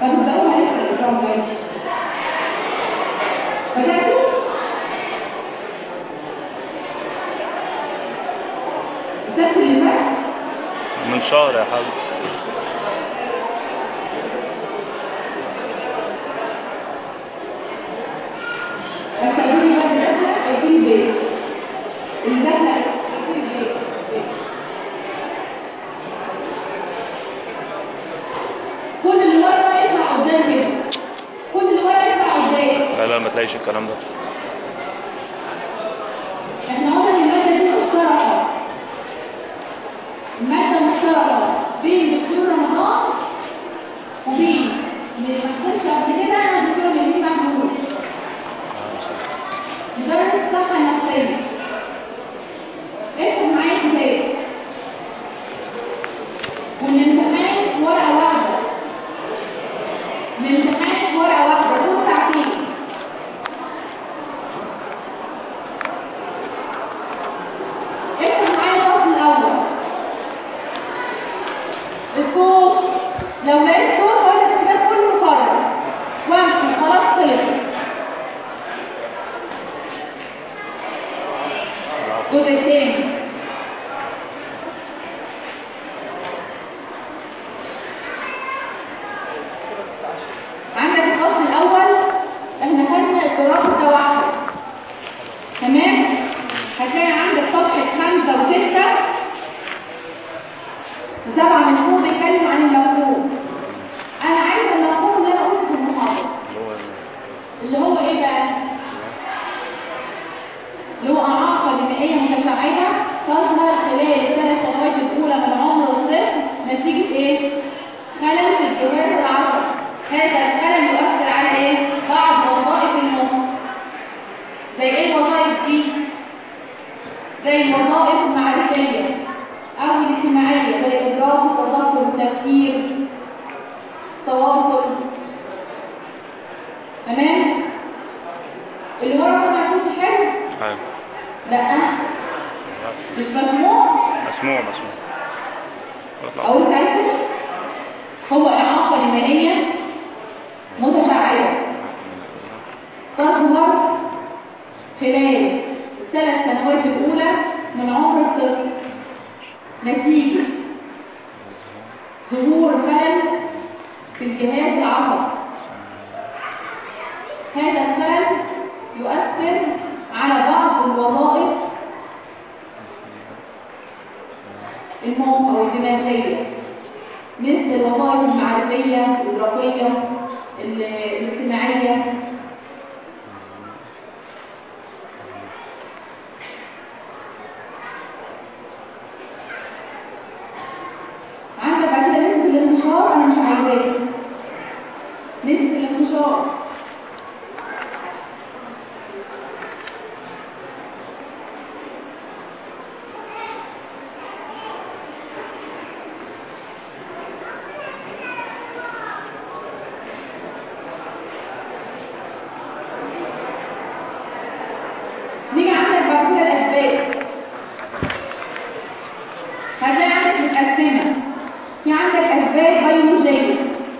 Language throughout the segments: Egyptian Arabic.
فتبدأوها لسه الأسبوع الجاي بدأتوا؟ السبت اللي فات من شهر يا حاج أستخدمي بقى الدخلة هيجيلي بيت الدخلة هيجيلي بيت كل اللي ورا يطلع قدام كده كل اللي ورا يطلع قدام لا لا ما تلاقيش الكلام ده احنا قلنا ان المادة دي مشتركة المادة مشتركة بين دكتور رمضان وبين اللي ما حصلش قبل كده انا دكتورة مهمين محمود آه، صح. مدرس الصحة النفسية اكتب معايا كتاب والامتحان ورقة واحدة الامتحان ورقة واحدة كل ساعتين اكتب معايا الفصل الأول الصوت لو لقيت صوت ولا الكتاب كله مكرر وامشي خلاص خلص الجزء الثاني عندك الفصل الاول احنا خدنا اضطراب التوحد تمام هتلاقي عندك صفحه خمسه وسته وسبعه من فوق بيتكلم عن المفهوم انا عايزه المفهوم اللي انا قلته في المحاضره اللي هو اللي هو ايه بقى اللي هو إعاقة جنائية متشعبة تظهر خلال الثلاث سنوات الأولى من عمر الطفل نتيجة إيه؟ خلل في الجهاز العصبي هذا الخلل يؤثر على إيه؟ بعض وظائف المخ زي إيه الوظائف دي؟ زي الوظائف المعرفية أو الاجتماعية زي الإدراك والتذكر والتفكير التواصل تمام؟ اللي ورا ما يكونش حلو أيوة. لا مش مسموع مسموع مسموع اطلع. اقول تاكد هو اعاقه جنائيه متشعبه تظهر خلال الثلاث سنوات الاولى من عمر الطفل نتيجه ظهور خلل في الجهاز العصبي هذا الخلل يؤثر على بعض الوظائف المخ او الدماغيه مثل الوظائف المعرفيه الادراكيه ال- الاجتماعيه عندك بعد كده نسبه الانتشار انا مش عايزاها نسبه الانتشار نيجي عندك بعد كده الاسباب هتلاقي عندك متقسمه في عندك اسباب بيولوجيه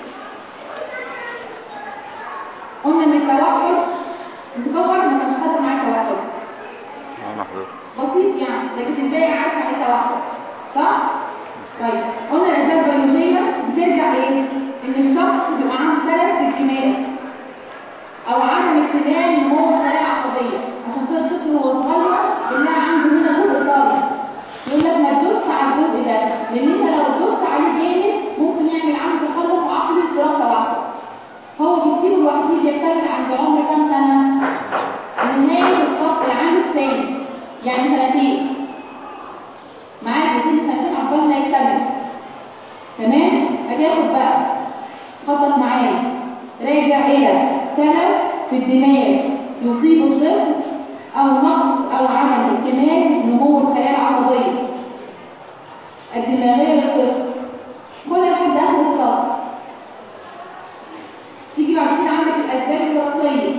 قلنا ان التوحد انت طبعا ما كانش حد معاك توحد انا حضرتك بسيط يعني لكن الباقي عارف عن التوحد صح؟ طيب قلنا الاسباب البيولوجيه بترجع ايه؟ ان الشخص بيبقى عنده خلل في الدماغ او عدم اهتمام نمو الخلايا العصبيه عشان كده الطفل وهو صغير بنلاقي عنده هنا جزء طارئ يقول لك ما تدوس على الجزء ده لان انت لو دوست عليه جامد ممكن يعمل عنده تخلف عقلي اضطراب توحد هو بيصير لوحده بيختلف عند عمر كام سنه؟ نهايه الصف العام الثاني يعني سنتين معاك سن سنتين عقبال ما يكتمل تمام؟ هتاخد بقى خطط معايا راجع الى سبب في الدماغ يصيب الطفل او نقص او عدم اكتمال نمو الخلايا العصبيه الدماغيه للطفل كل لحد اخر السطر تيجي بعد كده عندك الاسباب الوراثيه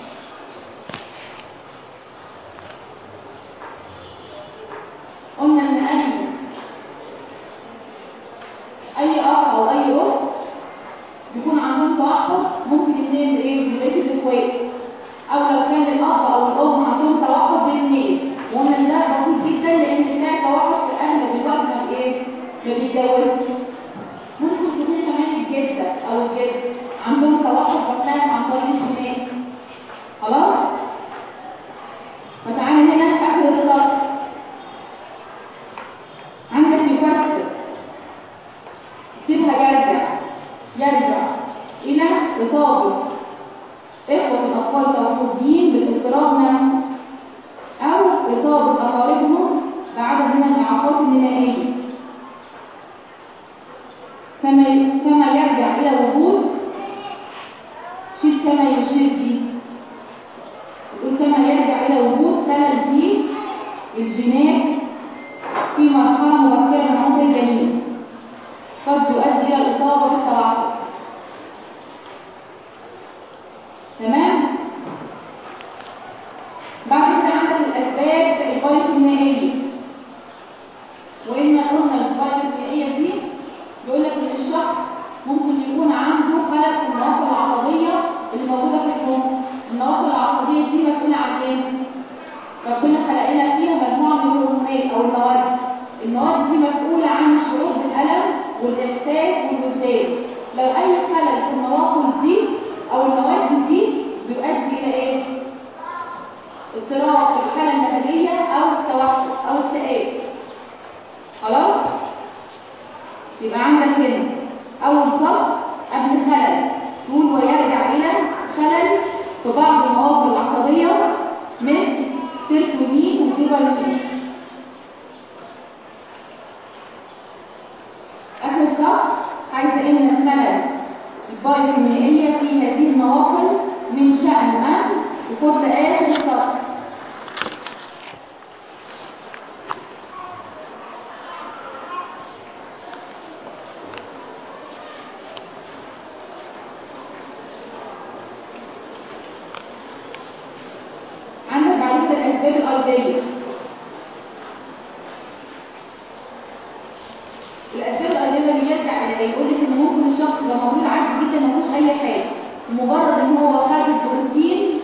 قلنا ان اي اي اب او اي اخت بيكون عندهم عندهم توحد ممكن الاثنين ايه يبقى اخوات او لو كان الاب او الام عندهم توحد بالاثنين وقلنا ان ده بسيط جدا لان بتاع توحد في الاغلب الوقت ما ايه ما بيتجوزش ممكن تكون كمان الجده او الجد عندهم توحد بطنان عن طريق الجينات خلاص فتعالى هنا اخر السطر عندك يفسر سيبها يرجع يرجع الى اصابه اخوه الاطفال توحدين بالاضطراب نفسه او اصابه اقاربهم بعدد من الاعاقات النهائيه كما كما يرجع الى وجود شيء كما يشير دي يقول كما يرجع الى وجود خلل في الجينات في مرحله مبكره من عمر الجنين قد يؤدي الى الاصابه بالتوحد تمام بعد كده عندك الاسباب البايوكيميائيه وإن قلنا البايوكيميائيه دي يقول لك ان الشخص ممكن يكون عنده خلل في النواقل العصبيه اللي موجوده في المخ النواقل العصبيه دي مسؤوله عن ايه ربنا خلق لنا فيها مجموعه من الهرمونات او المواد المواد دي مسؤوله عن الشعور بالالم والاحساس والوجدان لو اي خلل في النواقل دي او المواد دي بيؤدي الى ايه اضطراب في الحاله المزاجيه او التوحد او اكتئاب خلاص يبقى عندك هنا اول سطر قبل خلل تقول ويرجع الى خلل في بعض المواقع العصبيه مثل سيرتونين وسيروتونين اخر سطر حيث ان الخلل البايوكيميائيه في هذه النواقل من شأن ما وخد اخر سطر عندك بعد كده الاسباب الارضيه الاسباب الارضيه اللي يرجع الى يقول لك ان ممكن الشخص لو مولود عادي جدا ما فيهوش اي حاجه مجرد ان هو خد البروتين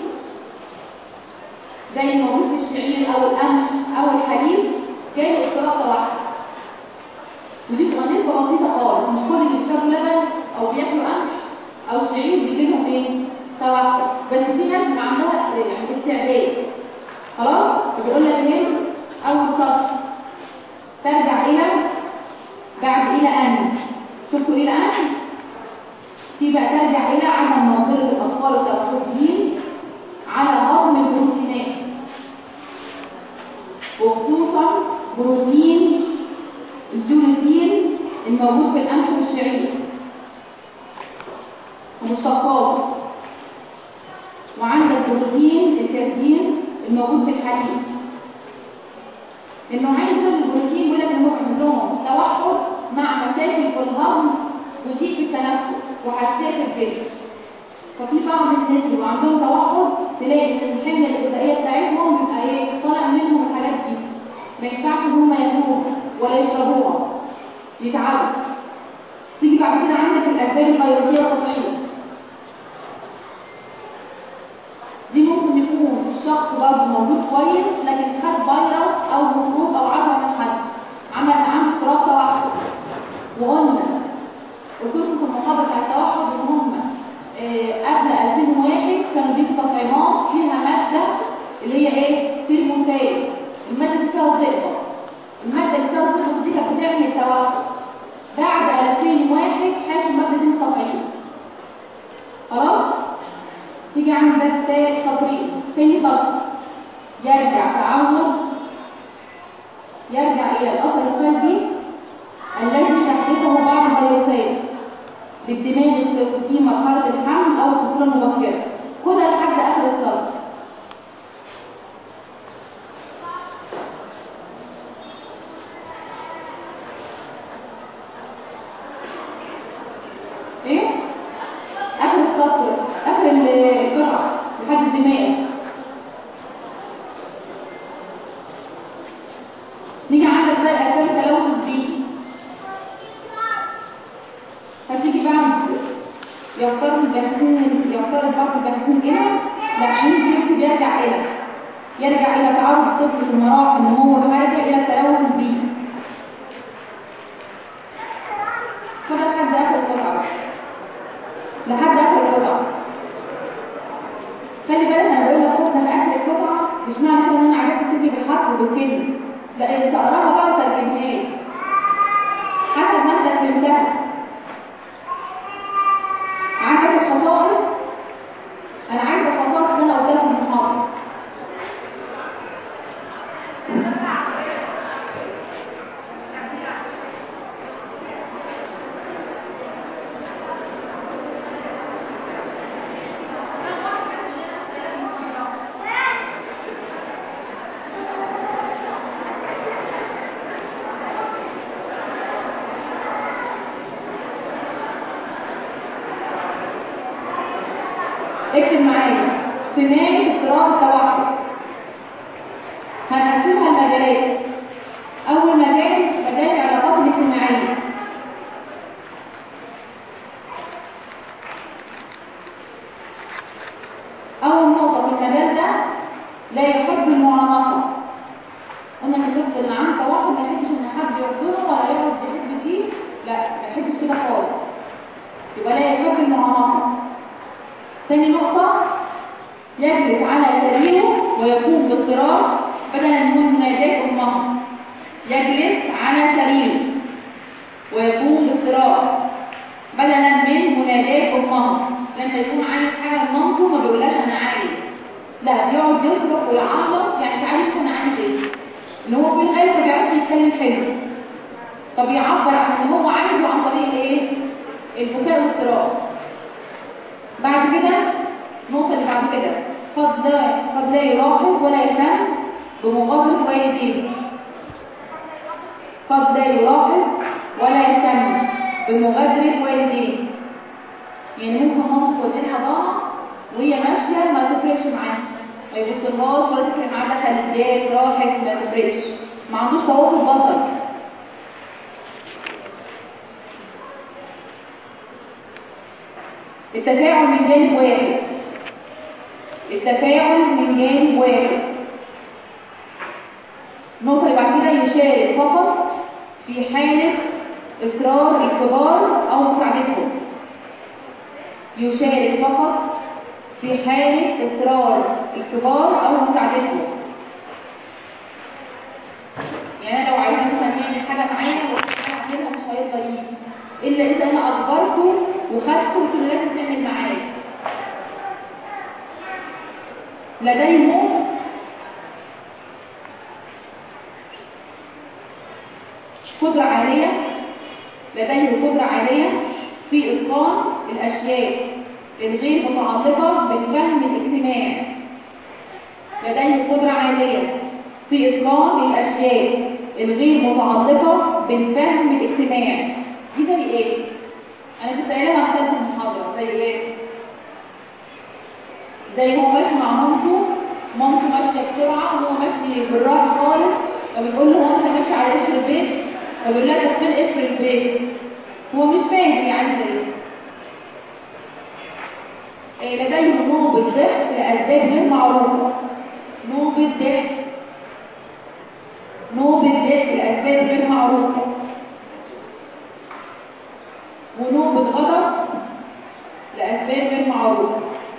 زي الموجود في الشعير او القمح او الحليب جاي له اضطراب توحد ودي بتبقى نسبه بسيطه خالص مش كل اللي بيشربوا لبن او بياكلوا قمح او شعير بيجي لهم ايه؟ توحد بس في ناس بيبقى عندها يعني استعداد خلاص بيقول لك ايه اول سطر ترجع الى بعد الى ان شفتوا الى ان في بقى ترجع الى عدم مقدره الاطفال التوحدين على هضم البروتينات وخصوصا بروتين الجلوتين الموجود في القمح والشعير ومشتقاته وعندك بروتين الكازين الموجود في الحليب النوعين دول البروتين بيقول لك ان هو لهم توحد مع مشاكل في الهضم وضيق في التنفس وحساسيه في الجسم ففي بعض الناس اللي عندهم توحد تلاقي ان الحميه الغذائيه بتاعتهم بيبقى ايه طالع منهم الحاجات دي ما ينفعش ان هم ياكلوها ولا يشربوها يتعبوا تيجي بعد كده عندك الاسباب البيولوجيه الطبيعيه دي ممكن يكون الشخص برضه موجود كويس لكن خد فيروس او ميكروب او عدوى من حد عمل عنده اضطراب توحد وقلنا قلت لكم في المحاضره بتاع التوحد ان هم آه، قبل 2001 كانوا بيدوا تطعيمات فيها ماده اللي هي ايه؟ سيرموتاز الماده دي فيها الزئبق الماده اللي فيها الزئبق دي كانت بتعمل التوحد بعد 2001 حاش الماده دي التطعيم خلاص؟ تيجي عندك تاني تطريق تاني سطر يرجع تعود يرجع الى الاثر السلبي الذي تحدثه بعض الفيروسات للدماغ في مرحله الحمل او الطفوله المبكره خدها لحد اخر السطر ايه اخر السطر اخر القطعه لحد الدماغ نيجي عندك بقى الاسباب التلوث البيئي هتيجي بعد يفترض الباحثون يفترض بعض الباحثون هنا لا عين يكتب يرجع الى يرجع الى تعرض الطفل في مراحل نمو الحركه الى التلوث البيئي كده لحد اخر القطعه لحد اخر القطعه خلي بالك انا بقول لك خد من اخر القطعه مش معنى كده ان انا عرفت تكتبي بالحرف وبالكلمه لا انت تقراها بقى وترجمها لي حسب ما انت فهمتها عندك الخصائص انا عايزه الخصائص اللي انا قلتها في المحاضره اكتب معايا ثنائي اضطراب التوحد هنقسمها لمجالات اول مجال مجال العلاقات الاجتماعيه اول نقطه في المجال ده لا يحب المعانقه قلنا من الطفل اللي عنده توحد ما يحبش ان حد يحضنه ولا يقعد يحب فيه لا ما يحبش كده خالص يبقى لا يحب المعانقه ثاني نقطة يجلس على سريره ويقوم باضطراب بدلا من منادات أمه يجلس على سريره ويقوم باضطراب بدلا من منادات أمه لما يكون عايز حاجة لمامته ما بيقولهاش أنا عايز لا بيقعد يصرخ ويعيط يعني تعالي أنا عايز إيه اللي هو بيقول أيوه ما بيعرفش يتكلم حلو فبيعبر عن اللي هو عايزه عن طريق إيه؟ البكاء والاضطراب بعد كده النقطة اللي بعد كده قد لا قد لا يلاحظ ولا يهتم بمغادرة والديه قد لا يلاحظ ولا يهتم بمغادرة والديه يعني ممكن مامته توديه الحضانة وهي ماشية ما تفرقش معاه ما يبصلهاش ولا تفرق معاه دخلت جات راحت ما تفرقش ما عندوش تواصل بصري التفاعل من جانب واحد التفاعل من جانب واحد النقطة اللي بعد كده يشارك فقط في حالة إصرار الكبار أو مساعدتهم يشارك فقط في حالة إصرار الكبار أو مساعدتهم يعني أنا لو عايزة مثلا يعمل حاجة معايا وأعملها مش هيرضى يجي إلا إذا أنا أخبرته وخدته وقلت له لازم تعمل معايا لديهم قدرة عالية لديه قدرة عالية في إتقان الأشياء الغير متعلقة بالفهم الاجتماعي لديه قدرة عالية في إتقان الأشياء الغير متعلقة بالفهم الاجتماعي دي زي إيه؟ أنا كنت قايلها في ثالث المحاضرة زي إيه؟ زي هو ماشي مع مامته مامته ماشية بسرعة وهو ماشي بالراحة خالص فبتقول له هو أنت ماشي على قشر البيت فبيقول لها طب فين قشر البيت؟ هو مش فاهم هي عايزة إيه؟ لديه نوبة ضحك لأسباب غير معروفة نوبة ضحك نوبة ضحك لأسباب غير معروفة ونوبة غضب لأسباب غير معروفة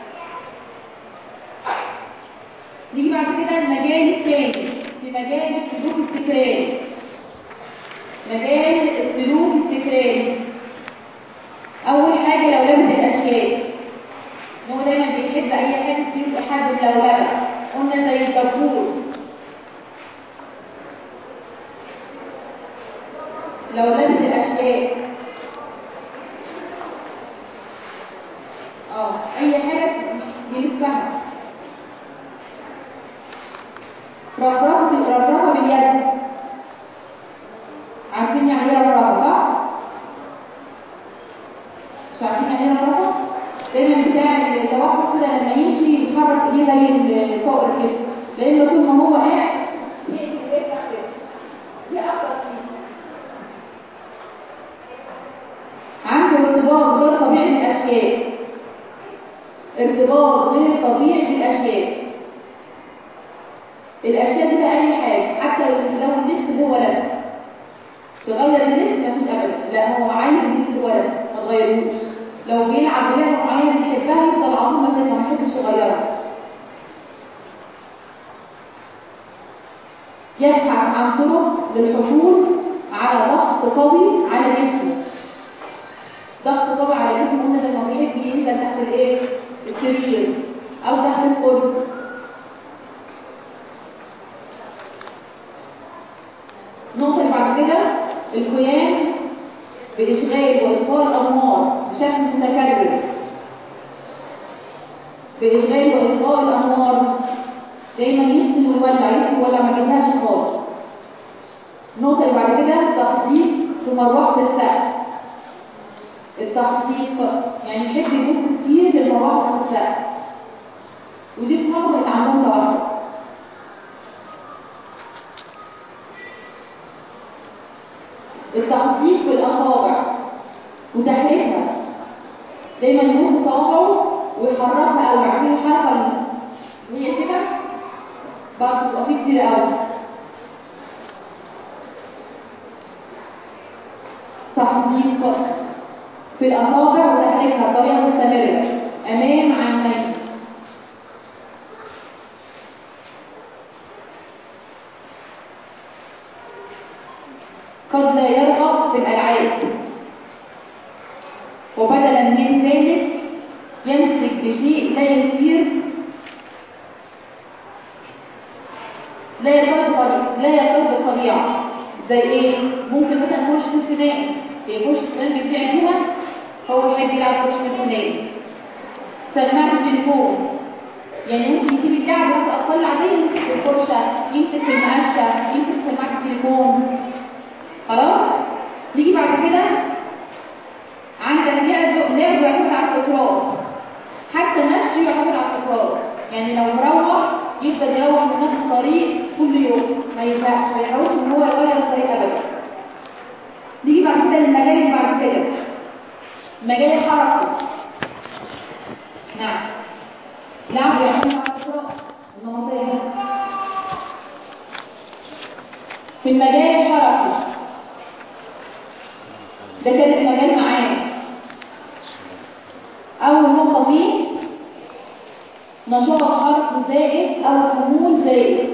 نيجي بعد كده المجال الثاني في مجال السلوك التكراري مجال السلوك التكراري أول حاجة لولبة الأشياء إن هو دايما بيحب أي حاجة تجيب حد اللولبة قلنا زي الدبور لولبة الأشياء اه أي حاجة يلفها رفرفة رفرفة باليد عارفين يعني ايه رفرفة صح؟ مش عارفين يعني ايه رفرفة؟ دايما بتاع التوقف كده لما يمشي يتحرك ايديه زي الطائر كده لان طول ما هو قاعد يقفل ويرجع كده دي افضل فيه عنده ارتباط غير طبيعي بالاشياء ارتباط بين الطبيعي بالاشياء الاشياء دي بقى اي حاجه حتى لو اللبس اللي هو لبس تغير اللبس مفيش ابدا لا هو عايز اللبس هو لبس ما تغيروش لو بيلعب بلعبه معينه بيحبها يفضل عمره ما كده ما يحبش يغيرها يبحث عن طرق للحصول على ضغط قوي على جسمه ضغط قوي على جسمه قلنا زي ما بيحب ينزل تحت الايه السرير او تحت القرص النقطة اللي بعد كده القيام بإشغال وإطفاء الأنوار بشكل متكرر بإشغال وإطفاء الأنوار دايما يمكن يولع يمكن يولع ما جبناش خالص النقطة اللي بعد كده تخطيط في مروحة السقف التخطيط يعني يحب يبص كتير للمروحة السقف ودي في معظم اللي عندهم توحد التخطيط في الأصابع وتحريكها دايما يكون صوابعه ويحركها قوي عارفين الحركة اللي هي كده بقى بتبقى فيه كتير قوي تحديق في الأصابع وتحريكها بطريقة مستمرة أمام عينيه قد لا يرغب في الألعاب وبدلا من ذلك يمسك بشيء لا يسير لا يرتبط لا يرتبط بالطبيعة زي ايه؟ ممكن مثلا يخش في السنان يخش في السنان بتاع فيها هو يحب يلعب يخش في السنان سماعة التليفون يعني ممكن يسيب اللعبة في الأطفال العادية يمسك في الفرشة يمسك في المقشة يمسك في سماعة التليفون خلاص؟ نيجي بعد كده عندك لعب لعب يعتمد على التكرار حتى مشي يعتمد على التكرار يعني لو مروح يفضل يروح من نفس الطريق كل يوم ما ينفعش ما يحاولش ان هو يغير الطريق ابدا نيجي بعد كده للمجال اللي بعد كده مجال الحركه نعم لعب يعتمد على التكرار النمطيه في المجال الحركي ده كانت مجال معانا اول نقطه فيه نشاط حركي زائد او خمول زائد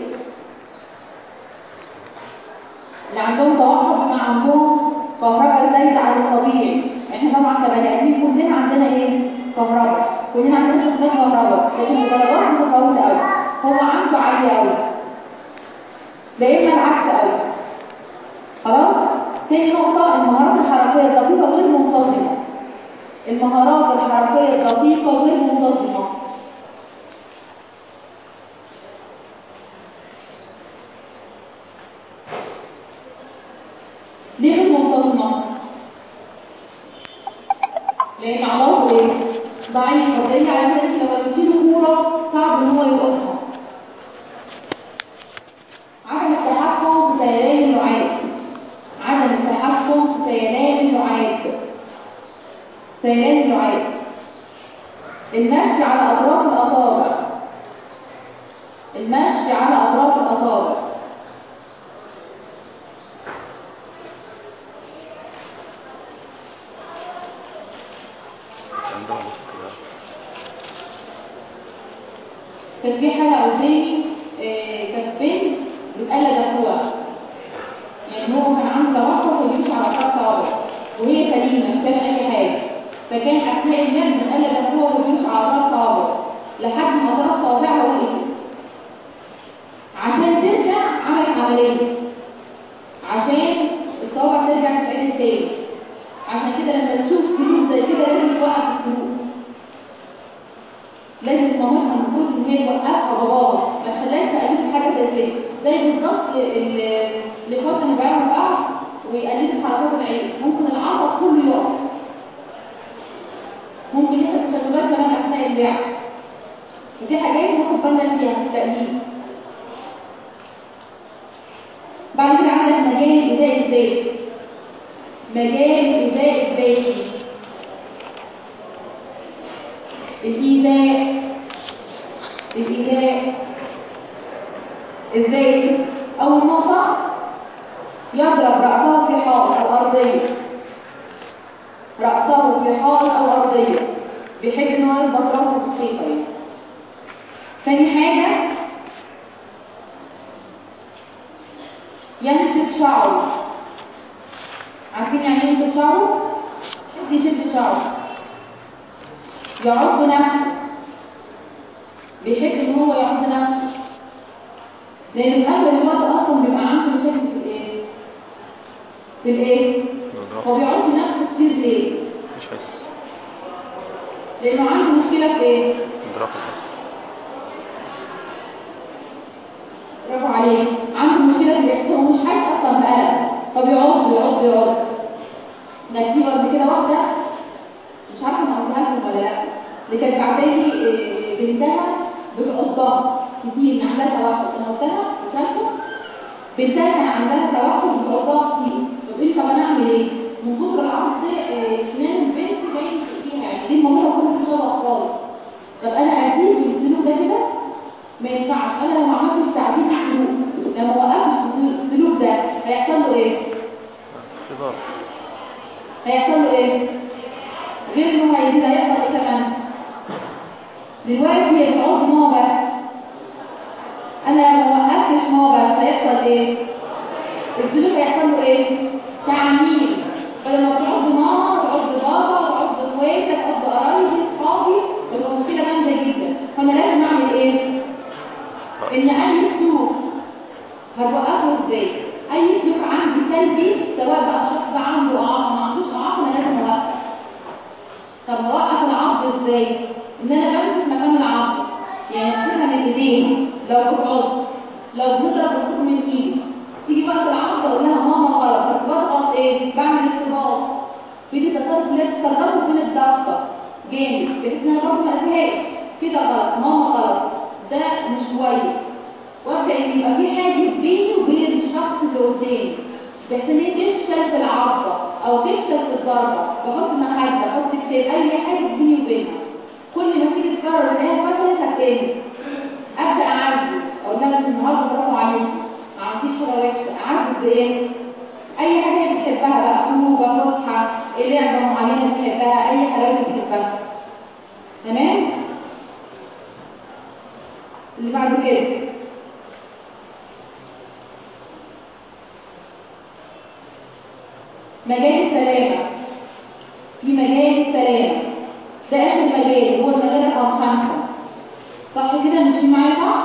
اللي عندهم توحد بما عندهم كهرباء زايده عن الطبيعي احنا طبعا كبني ادمين كلنا عندنا ايه كهرباء كلنا عندنا شخصيات كهرباء لكن بدرجات متفاوته قوي هو عنده عاليه قوي لا اما العكس قوي خلاص تاني نقطه المهارات الحركيه الدقيقه غير منتظمه المهارات الحركيه الدقيقه غير منتظمه ليه غير منتظمه لان عضلاته ايه ضعيفه زي على كده لو بتديله كوره صعب ان هو يوقفها عدم التحكم في سيلان اللعاب عدم التحكم في سيلان اللعاب سيلان اللعاب المشي على اطراف الاصابع المشي على اطراف الاصابع عندها مشكلة كان في حاجه قدامي آه، كانت بنت بتقلد اخوها يعني هو كان عنده توحد وبيمشي على خط صوابع وهي سليمه ما فيهاش اي حاجه فكان اثناء اللعب بتقلد اخوها وبيمشي على خط صوابع لحد ما طرف صوابعها وقفت عشان ترجع عملت عمليه عشان الصوابع ترجع تتعدل تاني عشان كده لما تشوف سلوك زي كده لازم توقف السلوك لازم مامتها المفروض ان هي توقفها باباها ما تخليهاش تقلد حاجه زي كده زي بالظبط ال- اللي كنا بيعملوا بعض ويقلدوا حركات العين ممكن العصب كله يقف ممكن يحصل تشتتات كمان اثناء اللعب ودي حاجات ناخد بالنا فيها في التقليد بعد كده عندك مجال الإزاء الذاتي مجال الإزاء الذاتي الإيذاء الإيذاء ازاي أول نقطة يضرب رأسه في حائط أو أرضية رأسه في حائط أو أرضية بيحب إن هو يخبط راسه في الحيطة يعني. تاني حاجة ينسف شعره عارفين يعني ايه ينسف شعره؟ حد يشد شعره يعض نفسه بيحب ان هو يعض نفسه لان في اغلب الوقت اصلا بيبقى عنده مشاكل في الايه؟ في الايه؟ هو بيعض نفسه كتير ليه؟ مش حس لانه عنده مشكله في ايه؟ ادراك الحس برافو عليك عنده مشكله في الاحساس هو مش حاسس اصلا بألم فبيعض بيعض بيعض ده في قبل كده واحده مش عارفه انا قلتها لكم ولا لا اللي كانت بعتالي آه، بنتها بتعضها كتير ان عندها توحد انا قلتها قلتها لكم بنتها كان عندها توحد بتعضها كتير بتقول لي طب انا اعمل ايه؟ من كتر العض آه، اسنان البنت باين فيها يعني دي الموضوع كله في شبه خالص طب انا اسيب السلوك ده كده ما ينفعش انا لو ما عملتش تعديل في السلوك لما وقفتش السلوك ده هيحصل له ايه؟ اختبار هيحصل له ايه؟ غير انه هيزيد هيحصل ايه كمان؟ دلوقتي هي بتعوز نوع بس انا لو ما وقفتش نوع بس هيحصل ايه؟ السلوك هيحصل له ايه؟ تعميم بدل ما تعض ماما تعض بابا تعض اخواتك تعض قرايبي اصحابي تبقى مشكله جامده جدا فانا لازم اعمل ايه؟ ان اي سلوك هتوقفه ازاي؟ اي سلوك عندي سلبي سواء بقى الشخص ده عنده اعاقه ما عندوش اعاقه انا لازم اوقف طب هوقف العض ازاي؟ ان انا بمسك مكان العض يعني امسكها من ايديها لو بتعض لو بنضرب بمسكه من ايدي تيجي وقت العض اقول لها ماما غلط بس بضغط ايه؟ بعمل اختبار في دي تصرف لا تتصرفوا بين الضغطه جامد بحيث ان انا برضه ما اذيهاش كده غلط ماما غلط ده مش كويس وابدا ان يبقى في حاجز بيني وبين الشخص اللي قدامي بحيث ان هي تفشل في العضه او تفشل في الضربه بحط مخده بحط كتاب اي حاجه بيني وبينها كل ما تيجي تكرر ان هي فشلت هتقل ابدا اعالجه اقول لها انت النهارده برافو عليكي ما عملتيش حاجه وحشه اعالجه بايه؟ اي حاجه هي بتحبها بقى خروجه فسحه لعبه معينه بتحبها اي حاجه بتحبها تمام؟ اللي بعد كده مجال السلامة في مجال السلامة ده آخر مجال هو المجال رقم خمسة صح كده ماشي معايا صح؟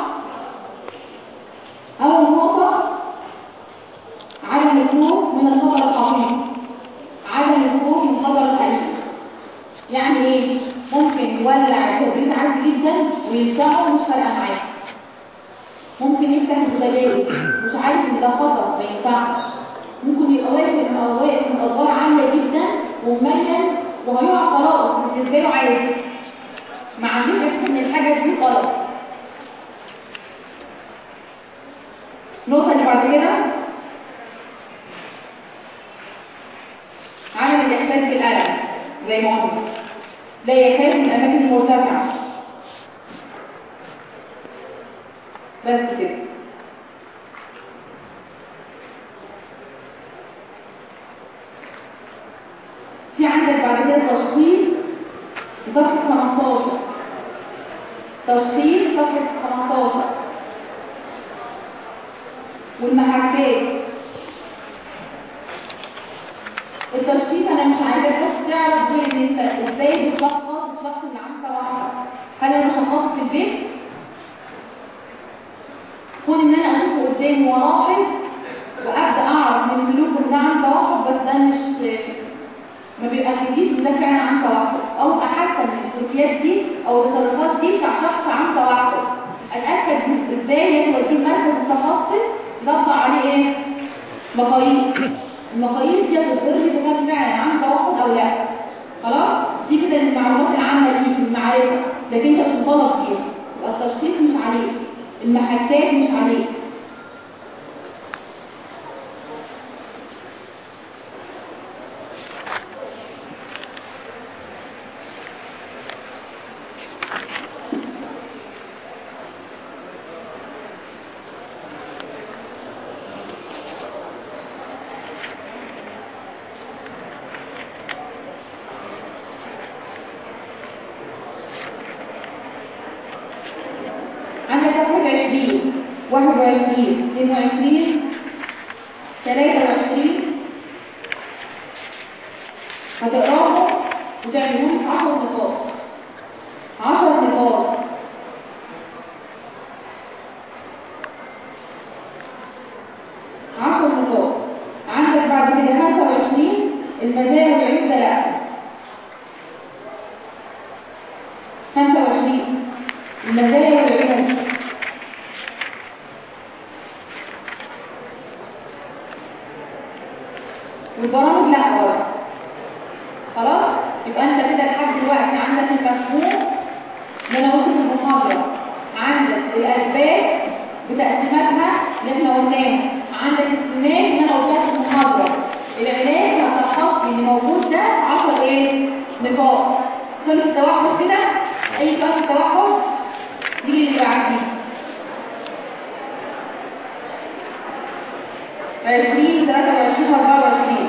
أول نقطة عدم الخوف من الخطر الحقيقي عدم الخوف من الخطر الحقيقي يعني ايه؟ ممكن يولع الكبريت عادي جدا ويلسعه مش فارقة معاه ممكن يفتح البوتاجاز مش عارف ان ده خطر ما ينفعش ممكن يبقى واقف من واقف من ادوار عاليه جدا ومميز وهيقع خلاص بالنسبه له عادي ما عندوش احساس ان الحاجه دي غلط النقطه اللي بعد كده عدم الاحساس بالالم زي ما قلنا لا يخاف من الاماكن المرتفعه بس كده في عندك بعد كده تشخيص صفحة 15 تشخيص صفحة 15 والمحكات التشخيص انا مش عايزاك بس تعرف دول ان انت ازاي بتشخص الشخص اللي عنده توحد هل انا بشخصه في البيت كون ان انا اشوفه قدامي والاحظ وابدا اعرف من سلوكه ان ده عنده توحد بس ده مش ما بيأكدليش ان ده فعلا عن توحد او احسن من السلوكيات دي او التصرفات دي بتاع شخص عن توحد اتاكد ازاي يدخل في مركز متخصص يطبق عليه ايه مقاييس المقاييس دي هتظهر لي اذا كان فعلا عن توحد او لا خلاص دي كده المعلومات العامه دي المعرفه لكن انت مش مطالب فيها يبقى التشخيص مش عليك المحكات مش عليك 20 21 22 23 هتقراهم وتعملوهم في 10 نقاط 10 نقاط عشر نقاط عندك بعد كده 25 المزايا والعيوب ده لا 25 المزايا والعيوب والبرامج لا برضه خلاص يبقى انت كده لحد دلوقتي عندك المفهوم اللي انا قلته في المحاضره عندك الاسباب بتقسيماتها اللي احنا قلناها عندك استماع اللي انا قلتها في المحاضره العلاج هتلخص اللي موجود ده 10 ايه نقاط صفر التوحد كده اي صفر التوحد دي اللي بعديه 20 23 24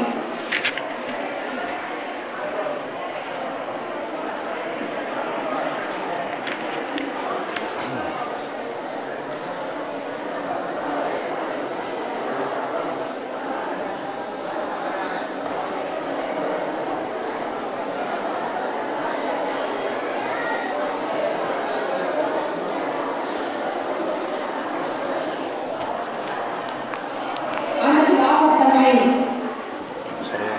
عندك الإعاقة السمعية سريع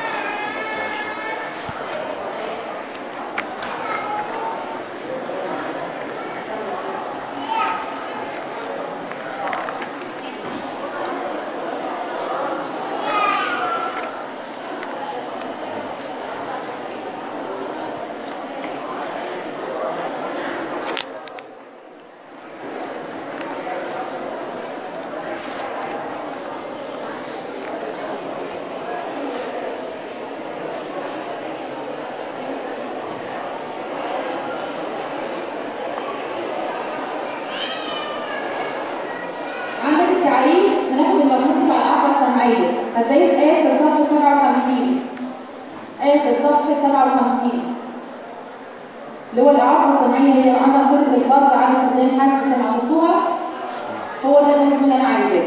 عندك التعريف هناخد المجموع بتاع الإعاقة السمعية هتلاقيه في آية في الصف 57 آية في الصف 57 اللي هو الإعاقة السمعية هي أنا فرق الفرد على استخدام حاسة سمع شفتوها هو ده المفروض اللي أنا عايزاه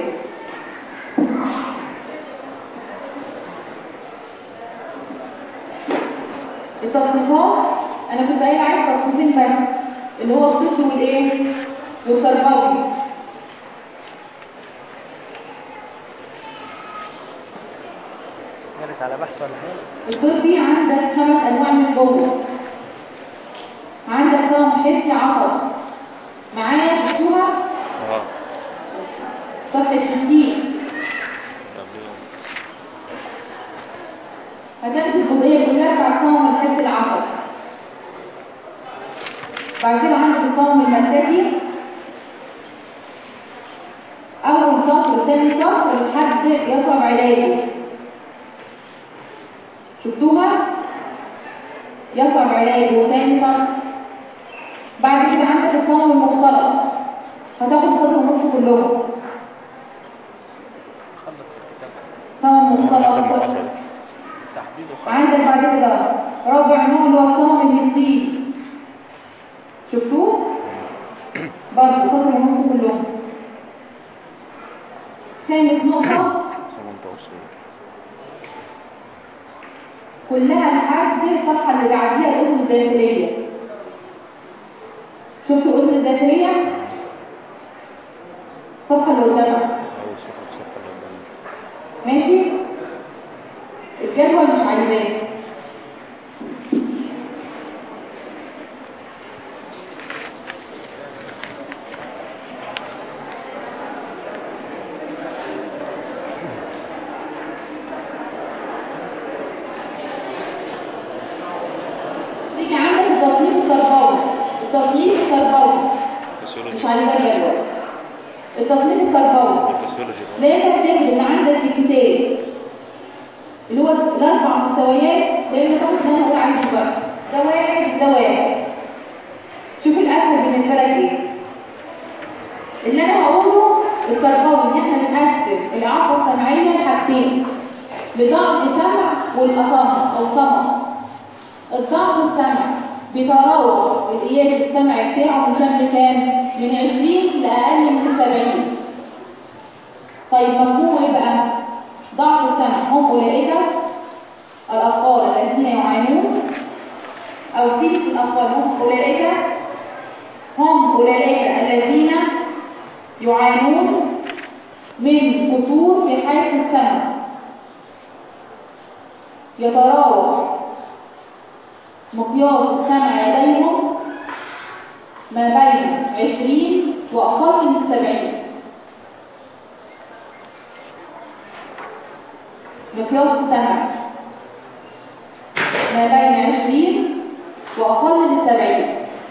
التصنيفات أنا كنت قايل عايز تصنيفين بس اللي هو الطفل والإيه والتربوي كانت على بحث ولا حاجه الطبي عندك خمس انواع من جوه عندك فهم حسي عصب معايا شفتوها اه صفحه 60 طب هتمشي الجزئيه كلها بتاع فهم الحس العصب بعد كده عندك الفهم المركزي اول سطر ثاني سطر لحد يصعب علاجه شفتوها يصعب علاجه ثاني سطر بعد كده عندك الصنم المختلط هتاخد سطر ونص كلهم خلص الكتاب صنم آخر مختلط محاضرة دي. تحديد وخلص عندك بعد كده رابع نوع اللي هو الصنم الهندي شفتوه برضه سطر ونص كلهم خامس نقطة صمم توصيل كلها لحد الصفحة اللي بعديها الأذن الداخلية شفتوا الأذن الداخلية؟ الصفحة اللي قدامها أول صفحة في الصفحة اللي قدامي ماشي؟ الجدول مش عايزاه تيجي عندك التصنيف التربوي التصنيف التربوي مش فسيولوجي عايزاه جدول التصنيف التربوي الفسيولوجي بقى. لان هتجد ان عندك في الكتاب اللي هو الاربع مستويات لان تاخد اللي انا هقول عليه دلوقتي ده واحد ده واحد شوف الاسهل بالنسبه لك ايه اللي انا هقوله التربوي ان احنا بنقسم الاعاقه السمعيه لحاجتين لضعف سمع والاصم او صمم الضعف السمع بيتراوح الإياب السمع بتاعه من كام لكام؟ من 20 لأقل من 70 طيب مفهومه ايه بقى؟ ضعف السمع هم أولئك الأطفال الذين يعانون أو سيدة الأطفال هم أولئك هم أولئك الذين يعانون من قصور في حالة السمع يتراوح مقياس السمع لديهم ما بين 20 وأقل من 70 مقياس السمع ما بين 20 وأقل من 70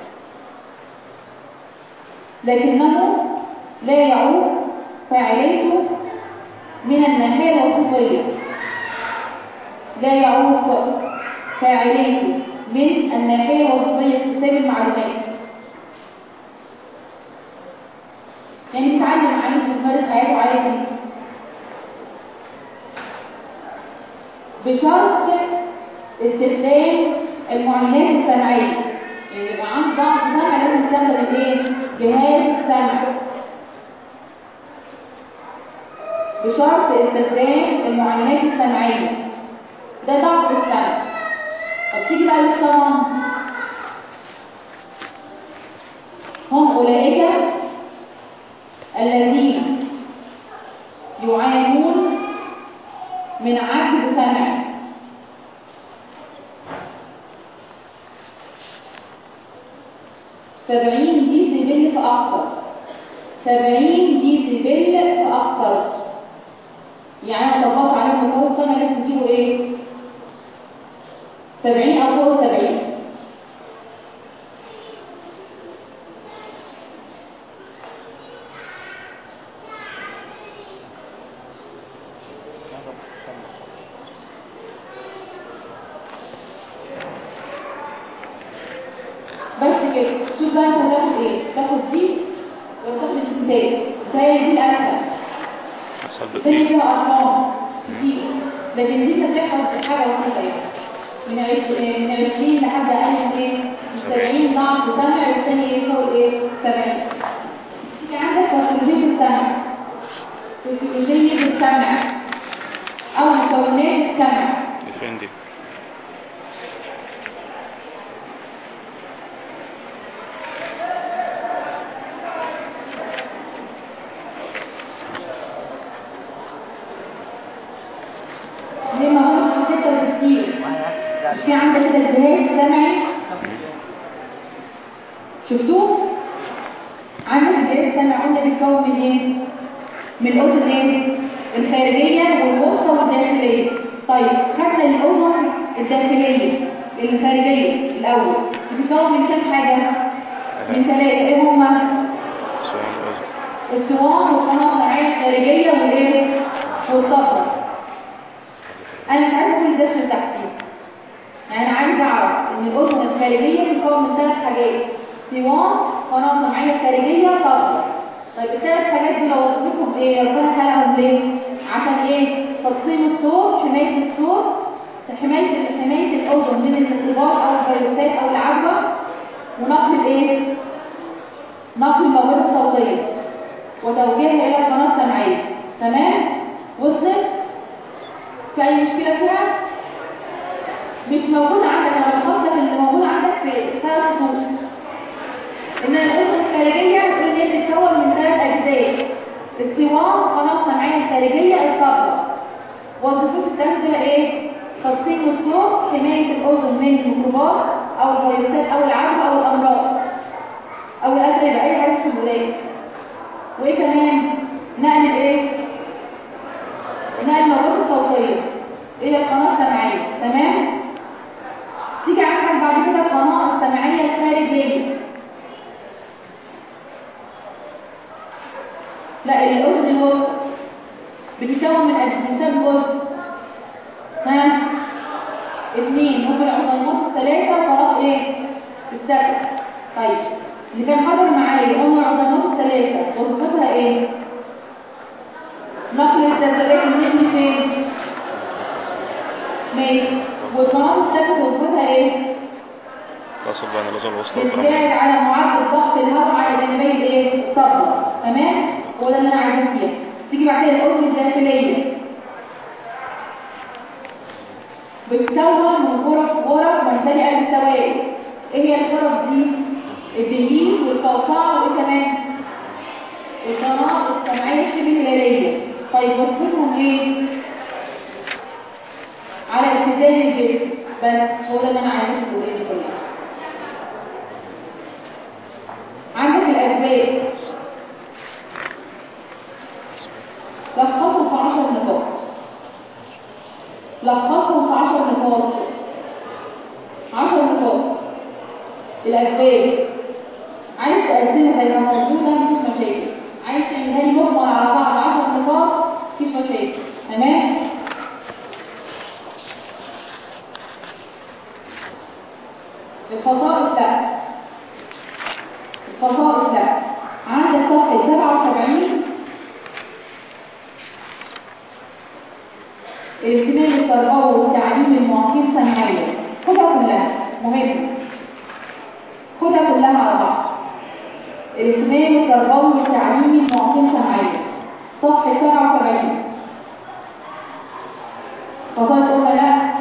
لكنه لا يعود فاعليته من الناحية الوظيفية لا يعود فاعليته من الناحية الوظيفية في حساب المعلومات يعني بيتعلم عن تمارس حياته عادي بشرط استخدام المعاينات السمعية يعني يبقى عنده ضعف سمع لازم يستخدم الايه؟ جهاز السمع بشرط استخدام المعاينات السمعية ده ضعف السمع طب تيجي بقى للصمام هم أولئك الذين يعانون من عجز سمع سبعين ديسيبل فأكثر سبعين ديسيبل فأكثر يعني أنا طبقت عليهم مقاومة السمع لازم تجيبوا إيه؟ سبعين أو فوق سبعين بس كده شوف بقى انت هتاخد ايه تاخد دي ولا تاخد الثاني الثاني دي الاسهل حسب الثاني ايه فيها ارقام كتير لكن دي هتحفظ حاجه واحده يعني من عش- من 20 لحد اقل من ايه 70 ضعف سمع والثاني ايه فوق ايه 70 تيجي عندك فسيولوجيه السمع فسيولوجيه السمع او مكونات السمع دي فين دي زي ما قلت 66 مش في عندك كده الجهاز السمعي شفتوه عندك الجهاز السمعي قلنا بيتكون من ايه من الاذن ايه الخارجيه والوسطى والداخليه طيب خدنا الاذن الداخليه الخارجيه الاول بتتكون من كام حاجه من ثلاثه ايه هما سؤال الأذن الصوان والقناه الصناعيه الخارجيه والايه والصفرة انا مش عايزه كل ده عشان تحسين يعني انا عايزه اعرف ان الاذن الخارجيه بتتكون من ثلاث حاجات صوان قناه صناعيه خارجيه صفرة طيب الثلاث حاجات دول وظيفتهم ايه ربنا خلقهم ليه عشان ايه تصميم الصوت حمايه الصوت حمايه حمايه الاذن من الميكروبات او الفيروسات او العدوى ونقل الايه نقل المواد الصوتيه وتوجيهها الى القناه السمعيه تمام وصلت في اي مشكله فيها مش موجوده عندك انا بفكر اللي موجود عندك في ثلاث خطوط ان الاذن الخارجيه بتقول ان هي بتتكون من ثلاث اجزاء الصوان قناه السمعيه الخارجيه الصبغه وظيفه الثلاث دول ايه تصميم الصوت حمايه الاذن من الميكروبات او الفيروسات او العدوى او الامراض او الاتربه اي حاجه في الولاده وايه كمان نقل ايه نقل المواد الصوتيه الى القناه السمعيه تمام تيجي عندك بعد كده القناه السمعيه الخارجيه لا الاذن الوسطى بتتكون من اجزاء جزء ها اثنين هم العظمات ثلاثه وخلاص ايه السبت طيب اللي كان حاضر معايا هم العظمات الثلاثه وظيفتها ايه نقل الذبذبات من ابن فين ماشي والقناه السبت وظيفتها ايه تصل بين اللغة الوسطى والقرآن بتساعد على معدل ضغط الهواء على جانبي الايه الصبغه تمام هو ده اللي انا عايزاه فيها تيجي بعد كده الاذن الداخليه بتكون من غرف غرف ممتلئه بالسوائل ايه هي الغرف دي الدهين والقوقعه وايه كمان القناه السمعيه الشبه هلاليه طيب وظيفتهم ايه على اتزان الجسم بس هو ده اللي انا عايزاه في الجزئيه دي كلها عندك الأسباب لخصهم في عشر نقاط لخصهم في عشر نقاط عشر نقاط الأسباب عايز تقسمها زي ما موجودة مفيش مشاكل عايز تعملها لي مجمل على بعض عشر نقاط مفيش مشاكل تمام الخصائص لا الخصائص لا عندك صفحة 77 الاهتمام التربوي والتعليم المعاقين سمعيا خدها كلها مهمة خدها كلها على بعض الاهتمام التربوي والتعليم المعاقين سمعيا صفحة 77 خصائص أخرى لا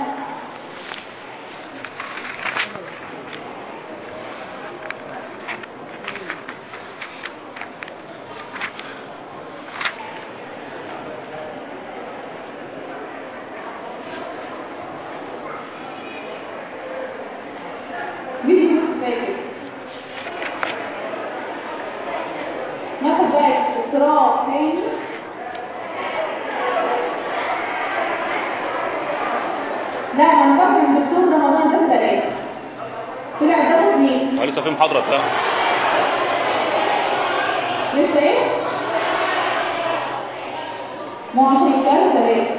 مين مش فاكر ناخد بقى اضطراب تاني لا انا فاكر ان الدكتور رمضان ده ثلاثة طلع ده اثنين هو لسه في محاضرة بتاع لسه ايه؟ ما هو عشان يتكلم ثلاثة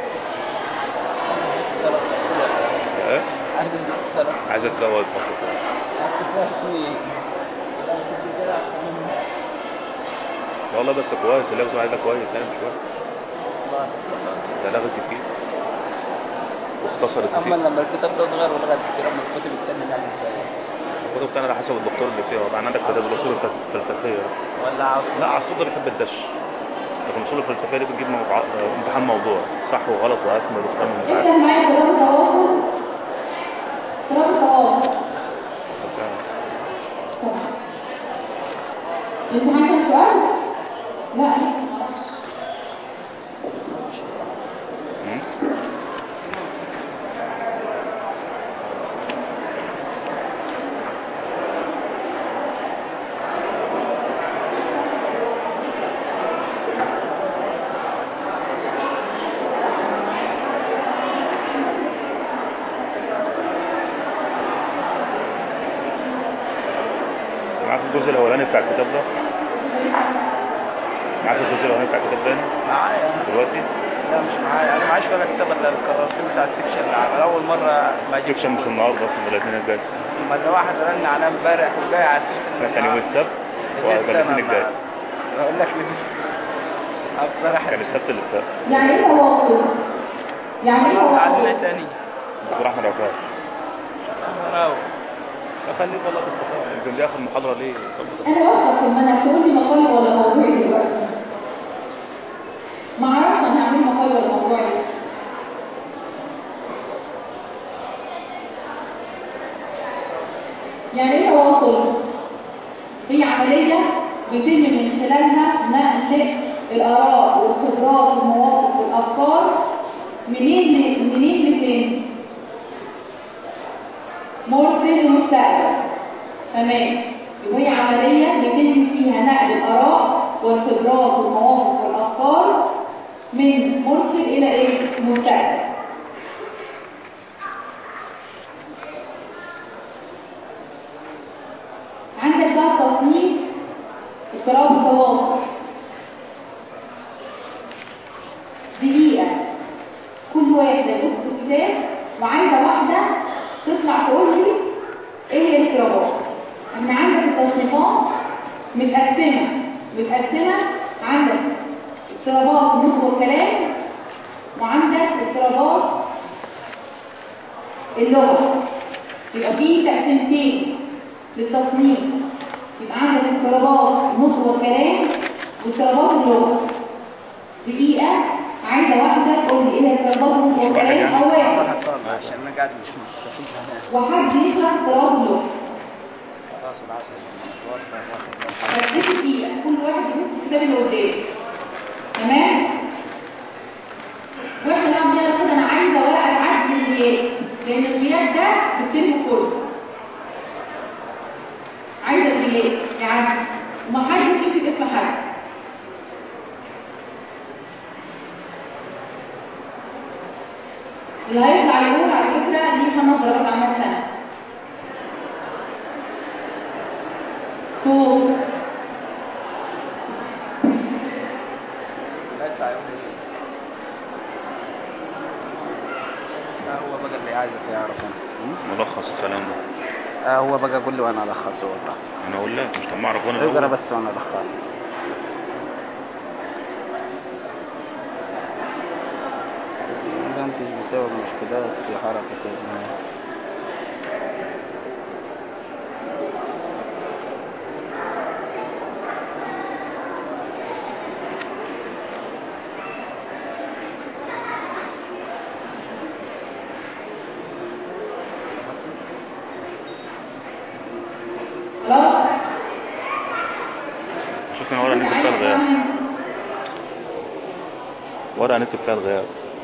ايه عارف الدكتور عايزة تزود فصل عارف في والله بس كويس اللي بتقول عايزة كويس يعني مش وحش ده لغت كتير واختصرت اما كتير لما الكتاب ده اتغير ولغت كتير اما الكتب التانية نعمل ازاي الكتب بتاعنا على حسب الدكتور اللي فيها وبعدين عندك كتاب الاصول الفلس- الفلسفية ولا عاوز لا عصود ده بيحب الدش لكن الاصول الفلسفية دي بتجيب موضوع امتحان موضوع صح وغلط واكمل وكلام مش عارف افتح معايا اضطراب التواصل اضطراب التواصل طبعا الامتحان كان سؤال؟ لا معرفش. مم. معاك الجزء الاولاني بتاع الكتاب ده معاك الجزء الاولاني بتاع الكتاب ده هنا معايا دلوقتي لا مش معايا انا معيش ولا كتاب الا الكراسي بتاع السكشن اللي عمل اول مره ما اجيب سكشن مش النهارده اصلا ده الاثنين الجاي ما ده واحد رن على امبارح وجاي على السكشن كان يوم السبت وهيبقى الاثنين الجاي اقول لك ليه أه بصراحه كان السبت اللي فات يعني ايه تواصل؟ يعني ايه ما عندنا تواصل؟ تاني دكتور احمد عكاش راو خليك والله باستفاضه يمكن دي اخر محاضره ليه ظبط انا بشرح في المنهج تقول لي مقالي ولا موضوعي دلوقتي ما اعرفش انا هعمل مقالي ولا موضوعي يعني ايه تواصل هي عمليه بيتم من خلالها نقل الاراء والخبرات والمواقف والافكار منين ل- منين لفين مرسل ومستقبل تمام يبقى هي عملية بيتم فيها نقل الآراء والخبرات والمواقف والأفكار من مرسل إلى إيه؟ مستقبل عندك بقى تصنيف اضطراب التواصل دقيقة كل واحدة يبص في الكتاب وعايزة واحدة تطلع تقول لي ايه هي الاضطرابات احنا عندك التصنيفات متقسمة متقسمة عندك اضطرابات النطق والكلام وعندك اضطرابات اللغة يبقى في تقسيمتين للتصنيف يبقى عندك اضطرابات النطق والكلام واضطرابات اللغة دقيقة عايزة واحدة تقول لي ايه هي اضطرابات النطق والكلام أو واحد عشان انا قاعد مش مستفيد هنا وحد يشرح اضطرابات اللغة خلاص العصر بس دي دقيقة كل واحد يبص في الكتاب اللي قدامه تمام؟ واحنا بقى بنعمل كده انا عايزة ورقة تعدي الغياب لأن الغياب ده بالترم كله عايزة الغياب يعني ومحدش يكتب اسم حد اللي هيطلع يقول على فكرة ليه خمس درجات عمل سنة صوت لا يطلع يقول لي لا هو بقى اللي عايزك يعرف انا ملخص الكلام ده اه هو بقى قول لي وانا الخصه والله انا اقول لك مش طب ما اعرف وانا اقرا أقول. بس وانا الخصه ينتج بسبب مشكلات في حركة الماء خلاص شوف انا ورقه نكتب فيها الغياب ورقه نكتب فيها الغياب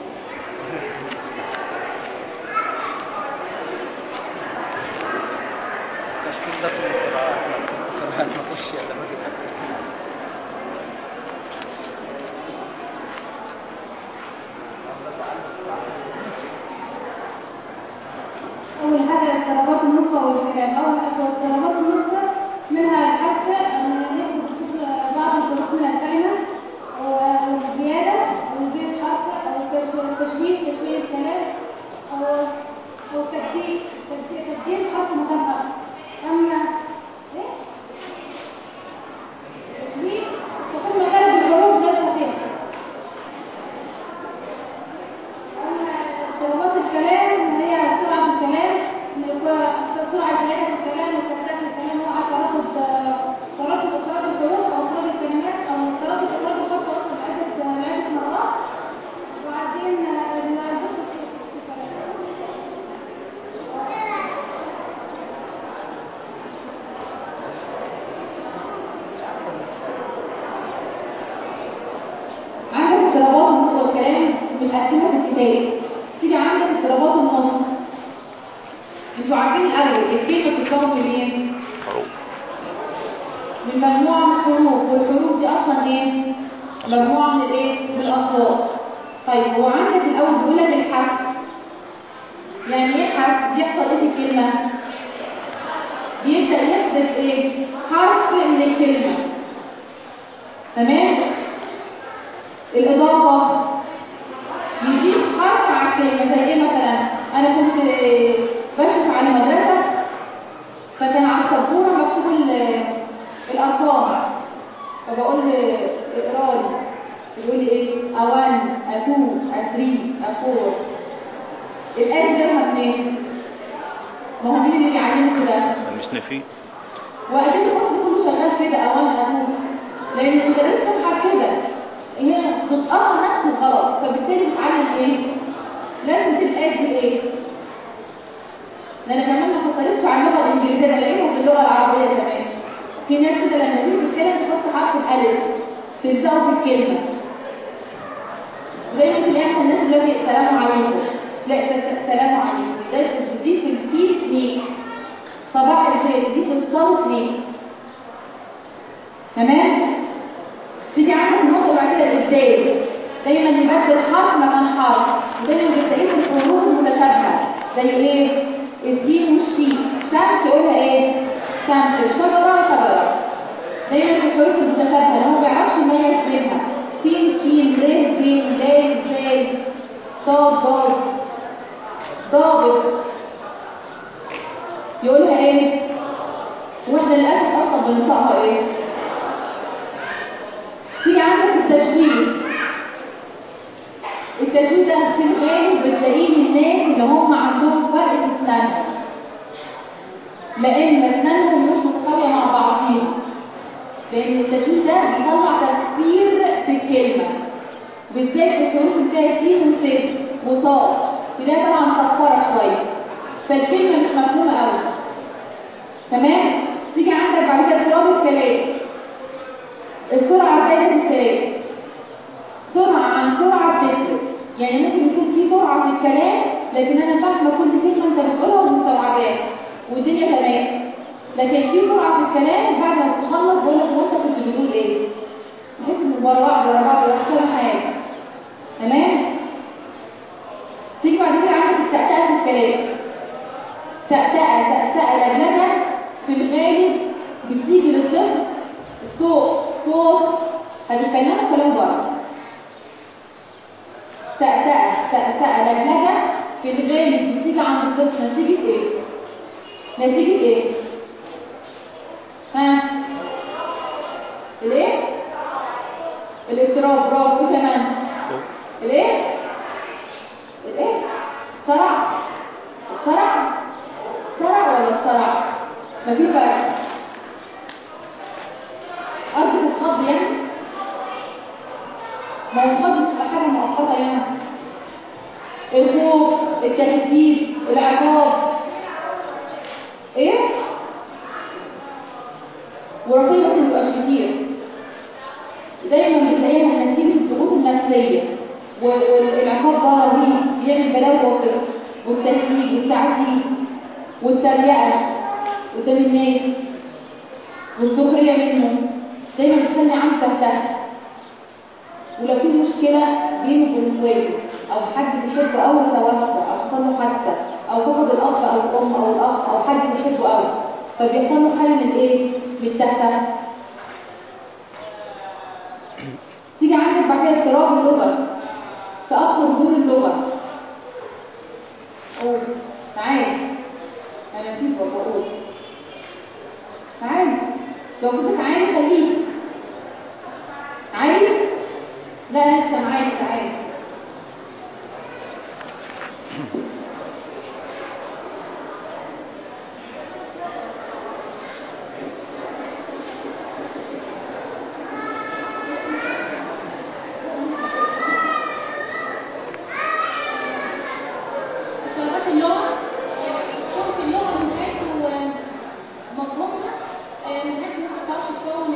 تشكيل ده كله قراءات قراءات ما اخش الا ما كده أول حاجة اضطرابات النطق والكلام أول حاجة اضطرابات النطق منها الحاسة أن ناخد بعض الحروف من الكلمة والزيادة أو زيادة حرف أو تش- تشويه تشويه الكلام أو أو تبديل تبديل تبديل حرف مكان حرف أما إيه؟ تشويه تكون مكان الحروف غير صحيحة أما اضطرابات الكلام هي سرعة الكلام اللي هو سرعة زيادة في الكلام وكثافة الكلام هو على تردد تردد إفراد الحروف أو إفراد الكلمات أو تردد إفراد الحرف أصلا عدة عدة مرات وبعدين المعرفة في الكلام عندك اضطرابات النطق والكلام متقسمة في الكتاب تيجي عندك اضطرابات النطق انتوا عارفين الاول الكلمة بتتكون من ايه؟ حروف من مجموعة من الحروف والحروف دي اصلا ايه؟ مجموعة من الايه؟ من الاصوات طيب هو عندك الاول بيقول لك الحرف يعني ايه حرف؟ بيحصل ايه في الكلمة؟ بيبدأ يحدث ايه؟ حرف من الكلمة تمام؟ الإضافة يجيب حرف على الكلمة زي ايه مثلا أنا كنت بشرف على مدرسة فكان على السبورة مكتوب ال- الأرقام فبقول اقرا لي يقول لي ايه أوان أتو أتري أفور الآية دي جابها منين؟ ما هو مين اللي بيعلمه كده؟ مش نفي وأكيد الفصل كله شغال كده أوان أبوه لأن المدرس بتاعها كده هي بتقرا نفس الغلط فبالتالي بتتعلم إيه؟ لازم تبقى دي إيه؟ ده أنا كمان ما فكرتش على اللغة الإنجليزية ده لقيتها في اللغة العربية كمان في ناس كده لما تيجي تتكلم تحط حرف الألف تلزقه في الكلمة زي ما تلاقي الناس دلوقتي السلام عليكم لا السلام عليكم ده دي في التي اثنين صباح الخير دي في الصوت اثنين تمام تيجي عندك النقطه بعد كده الابدال دايما نبدل حرف مكان حرف ودايما بتلاقيه في الحروف المتشابهه زي ايه الدين والشين شمس يقولها ايه شمس شجره شجره دايما في الحروف المتشابهه اللي هو ما بيعرفش يميز بينها سين شين ر زين دال زال صاد ضاد ضابط يقولها ايه واحنا للاسف اصلا بنطقها ايه تيجي عندك التشويه التشويه ده في الغالب بتلاقيه للناس اللي هم عندهم فرق في السن لان اسنانهم مش متساويه مع بعضيها لان التشويه ده بيطلع تفسير في الكلمه بالذات في الحروف اللي فيها سين وسين وصاد تلاقيها طبعا مصفره شويه فالكلمه مش مفهومه قوي تمام تيجي عندك بعد كده اضطراب الكلام السرعه زايده الكلام سرعه عن سرعه بتفرق يعني ممكن يكون في سرعه في الكلام لكن انا فاهمه كل كلمه انت بتقولها ومستوعباها والدنيا تمام لكن في سرعه في الكلام بعد ما تخلص بقول لك هو انت كنت بتقول ايه تحس ان ورا بعض ورا بعض ورا كل حاجه تمام تيجي بعد كده عندك التأتأة في الكلام تأتأة تأتأة لجلجة في الغالب بتيجي للطفل صوت صوت هتكلمه كلام بره تأتأة تأتأة لجلجة في الغالب بتيجي عند الطفل نتيجة ايه؟ نتيجة ايه؟ ها؟ الايه؟ الاضطراب برافو في كمان الايه؟ الايه؟ صرع صرع صرع ولا صرع؟ مفيش فرق قصدي الخض يعني ما الخض بتبقى حاجة مؤقتة يعني الخوف التهديد العقاب ايه؟ ورقيبة ما بتبقاش كتير دايما بتلاقيها نتيجة الضغوط النفسية والعقاب ده رهيب بيعمل بلاوي وكده والتهديد والتعذيب والتريقة قدام الناس والسخرية منه دايما بتخلي عم تهتها ولو في مشكلة بينه وبين اخواته أو حد بيحبه أوي توفى أو حصل له حادثة أو فقد الأب أو الأم أو الأخ أو حد بيحبه أوي فبيحصل له حالة من إيه؟ من التهتة تيجي عندك بعد كده اضطراب اللغة تأخر ظهور اللغة قول تعالى أنا نسيت بقول تعالى لو كنت تعالى خليك عايز لا لسه معايا تعالى اضطرابات اللغة صوت اللغة من حيث مفهومها من حيث ما تعرفش تكون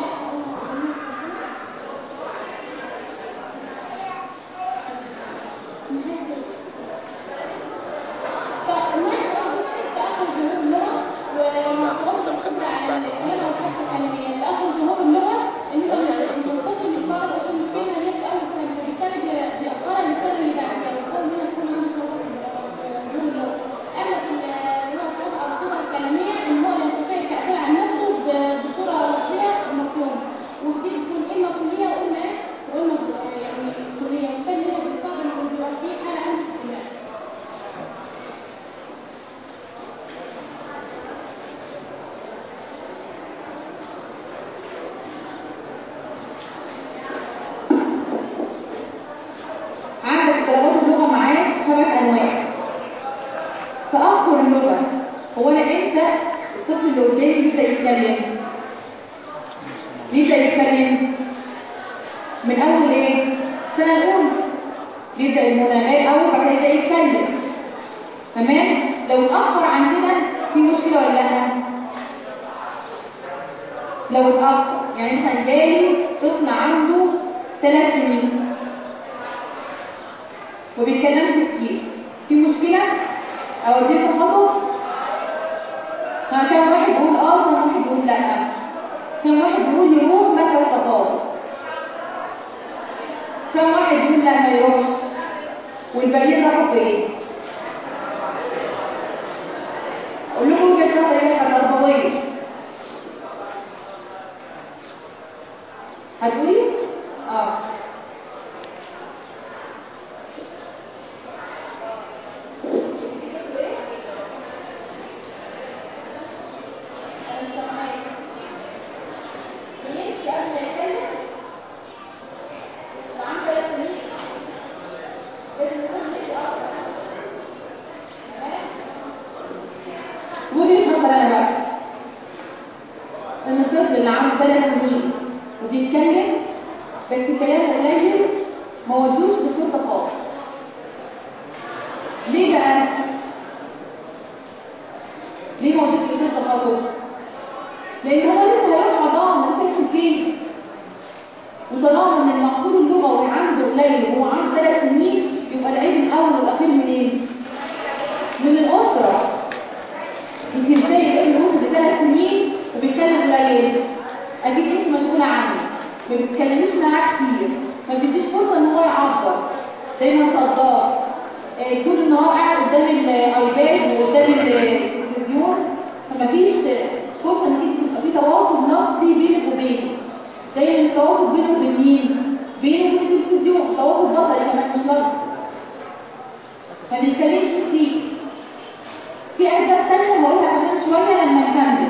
ودي بتكون اما كليه واما واما يعني كليه وبالتالي هو بيستخدم الجغرافيا حاله عن الاستماع عندك اضطرابات اللغه معاه خمس انواع تاخر اللغه هو انا امتى الطفل اللي قدامي يبدا يتكلم يبدا يتكلم من اول ايه سنه الاولى بيبدا المناغات اول بعد كده يبدا يتكلم تمام لو اتاخر عن كده في مشكله ولا لا لو اتاخر يعني مثلا جالي طفل عنده ثلاث سنين وما بيتكلمش كتير في مشكله او اديله خطوه كان واحد بيقول اه كان واحد بيقول لا كان واحد بيقول يروح متى التفاوض كان واحد بيقول لا ما يروحش والباقيين راحوا فين اقول لكم وجهه نظري ايه تربويه هتقولي اه وجهة نظر انا بقى الطفل اللي عنده ثلاث سنين وبيتكلم بس كلامه قليل ما ودوش بصوت خالص ليه بقى؟ ليه ما ودوش بصوت خالص؟ لان هو لسه هيروح حضانه لسه في الجيش وطالما ان المقصود اللغوي عنده قليل وهو عنده ثلاث سنين يبقى العيب الاول والاخير منين؟ من الاسره انت ازاي الابن ممكن بثلاث سنين وبيتكلم قليل اكيد انت مسؤوله عنه ما بتتكلميش معاه كتير ما بتديش فرصه ان هو يعبر دايما صداق آه، طول النهار قاعد قدام الايباد وقدام التلفزيون فمفيش فرصه انك انت تبقى في تواصل لفظي بينك وبينه دايما التواصل بينه وبين مين؟ بينه وبين التلفزيون تواصل بصري كمان مش لفظي ما بيتكلمش كتير في اسباب تانية هقولها كمان شويه لما نكمل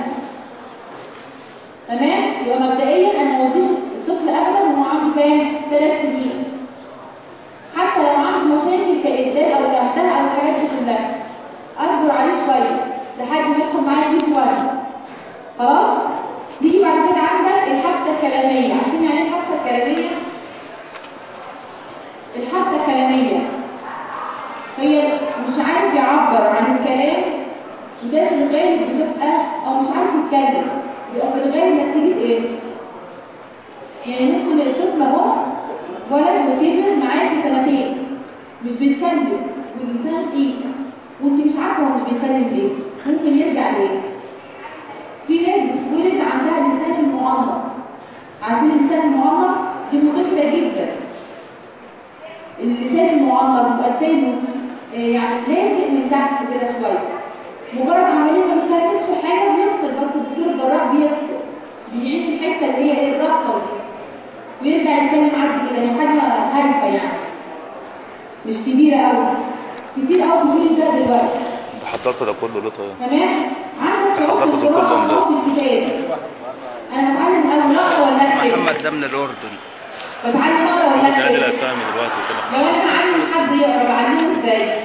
تمام يبقى مبدئيا انا ما وديش الطفل ابدا وهو عنده كام ثلاث سنين حتى لو عنده مشاكل كإزاي او كهتها او الحاجات دي كلها اصبر عليه شويه لحد ما يدخل معايا في شويه خلاص نيجي بعد كده عندك الحبكه الكلاميه عارفين يعني ايه الحبكه الكلاميه الحبكه الكلاميه هي مش عارف يعبر عن الكلام وده في الغالب بتبقى او مش عارف يتكلم بيبقى في الغالب نتيجه ايه يعني ممكن الطفل اهو ولد وكبر معاه في سنتين مش بيتكلم واللسان فيه وانت مش عارفه هو مش بيتكلم ليه ممكن يرجع ليه في ناس بتتولد عندها اللسان المعلق عارفين اللسان المعلق دي منتشره جدا اللسان المعلق بيبقى لسانه آه، يعني لازق من تحت كده شويه مجرد عمليه ما بتعملش حاجه بيفصل بس الدكتور الجراح بيفصل بيعيد الحته اللي هي ايه الرابطه دي ويرجع يتكلم عادي كده هي حاجه هادفه يعني مش كبيره قوي كتير قوي بيقول ده دلوقتي حضرت ده كله ليه طيب تمام عندك حضرتك شروط دكتور القراءة لمدة. وشروط الكتاب انا بتعلم اول اقرا ولا اكتب محمد ده من الاردن بتعلم اقرا ولا بتعدي اكتب الاسامي دلوقتي وكده لو انا بعلم حد يقرا بعلمه ازاي